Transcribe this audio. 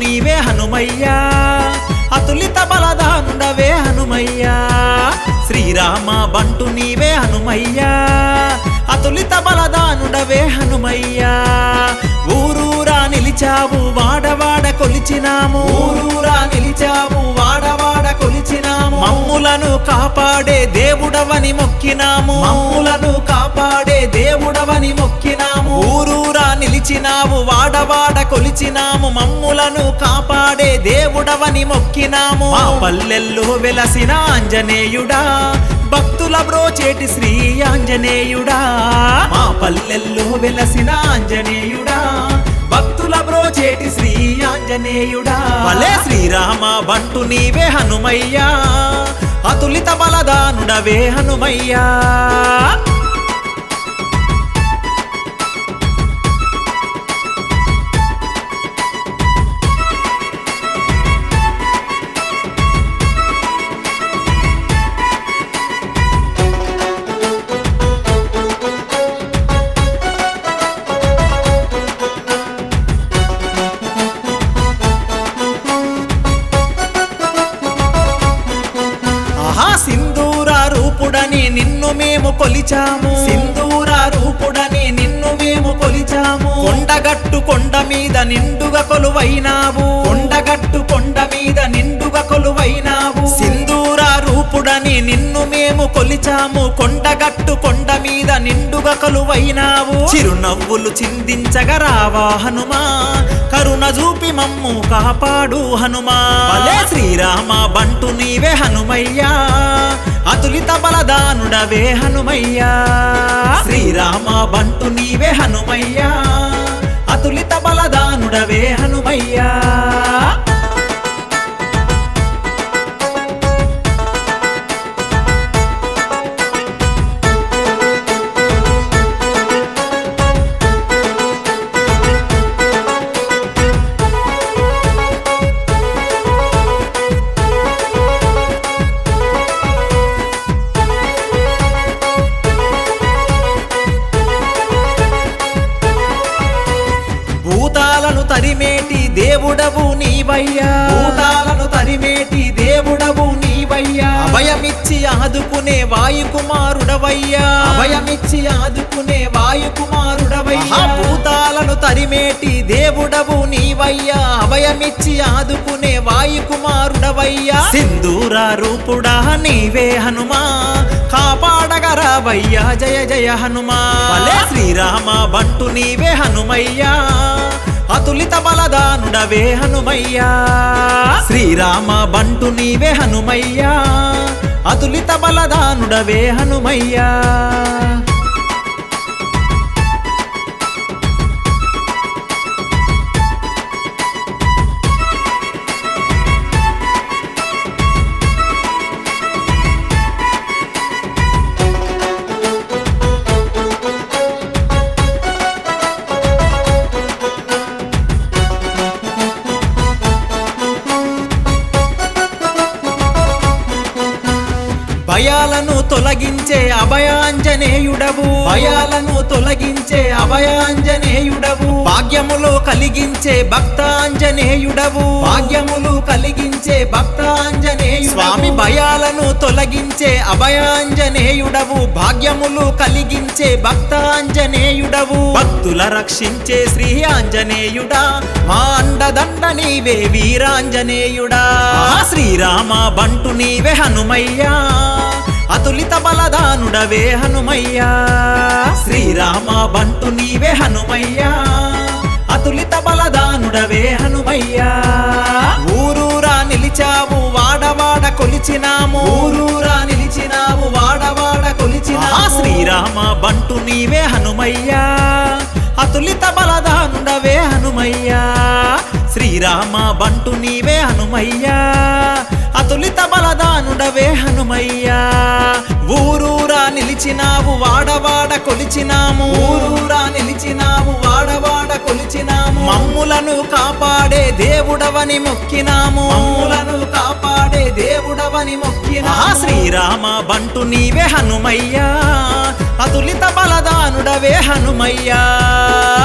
నీవే హనుమయ్యా అతులిత బలదానుడవే హనుమయ్యా శ్రీరామ బంటు నీవే హనుమయ్యా అతులిత బలదానుడవే హనుమయ్యా ఊరూరా నిలిచావు వాడవాడ కొలిచినాము ఊరూరా నిలిచావు వాడవాడ కొలిచినాము మమ్ములను కాపాడే దేవుడవని మొక్కినాము మమ్ములను కాపాడే దేవుడవని మొక్కినాము ఊరూరా నిలిచినావు వాడవాడ కొలిచినాము మమ్ములను కాపాడే దేవుడవని మొక్కినాము మా పల్లెల్లో వెలసిన ఆంజనేయుడా భక్తుల బ్రోచేటి శ్రీ ఆంజనేయుడా మా పల్లెల్లో వెలసిన ఆంజనేయుడా భక్తుల బ్రోచేటి శ్రీ ఆంజనేయుడా భలే శ్రీరామ బంటు నీవే హనుమయ్యా అతులిత బలదానుడవే హనుమయ్యా ఆహా సింధూర రూపుడని నిన్ను మేము కొలిచాము సింధూర రూపుడని నిన్ను మేము కొలిచాము కొండగట్టు కొండ మీద నిండుగా కొలువైనావు కొండగట్టు కొండ మీద నిండుగా కొలువైనావు సింధూర రూపుడని నిన్ను మేము కొలిచాము కొండగట్టు కొండ మీద నిండుగా కొలువైనావు చిరునవ్వులు చిందించగా రావా హనుమా కరుణ చూపి మమ్ము కాపాడు హనుమా భలే శ్రీరామ బంటు నీవే హనుమయ్యా అతులిత బలదానుడవే హనుమయ్యా శ్రీరామ బంటు నీవే హనుమయ్యా అతులిత బలదానుడవే హనుమయ్యా భూతాలను తరిమేటి దేవుడవు నీవయ్యా భూతాలను తరిమేటి దేవుడవు నీవయ్యా అభయమిచ్చి ఆదుకునే వాయుకుమారుడవయ్యా అభయమిచ్చి ఆదుకునే వాయుకుమారుడవయ్యా భూతాలను తరిమేటి దేవుడవు నీవయ్యా అభయమిచ్చి ఆదుకునే వాయుకుమారుడవయ్యా సింధూర రూపుడా నీవే హనుమా కాపాడగరావయ్యా జయ జయ హనుమా భలే శ్రీరామ బంటు నీవే హనుమయ్యా అతులిత బలదానుడవే హనుమయ్యా శ్రీరామ బంటు నీవే హనుమయ్యా అతులిత బలదానుడవే హనుమయ్యా భయాలను తొలగించే అభయాంజనేయుడవు భయాలను తొలగించే అభయాంజనేయుడవు భాగ్యములు కలిగించే భక్తాంజనేయుడవు భాగ్యములు కలిగించే భక్తాంజనేయుడు స్వామి భయాలను తొలగించే అభయాంజనేయుడవు భాగ్యములు కలిగించే భక్తాంజనేయుడవు భక్తుల రక్షించే శ్రీ ఆంజనేయుడా మా అండదండ నీవే వీరాంజనేయుడా శ్రీరామ బంటు నీవే హనుమయ్యా అతులిత బలదానుడవే హనుమయ్యా శ్రీరామ బంటు నీవే హనుమయ్యా అతులిత బలదానుడవే హనుమయ్యా ఊరూరా నిలిచావు వాడవాడ కొలిచినాము ఊరూరా నిలిచినావు వాడవాడ కొలిచినా శ్రీరామ బంటు నీవే హనుమయ్యా అతులిత బలదానుడవే హనుమయ్యా శ్రీరామ బంటు నీవే హనుమయ్యా అతులిత బలదానుడవే హనుమయ్యా ఊరూరా నిలిచినావు వాడవాడ కొలిచినాము ఊరూరా నిలిచినావు వాడవాడ కొలిచినాము మమ్ములను కాపాడే దేవుడవని మొక్కినాము మమ్ములను కాపాడే దేవుడవని మొక్కినా శ్రీరామ బంటు నీవే హనుమయ్యా అతులిత బలదానుడవే హనుమయ్యా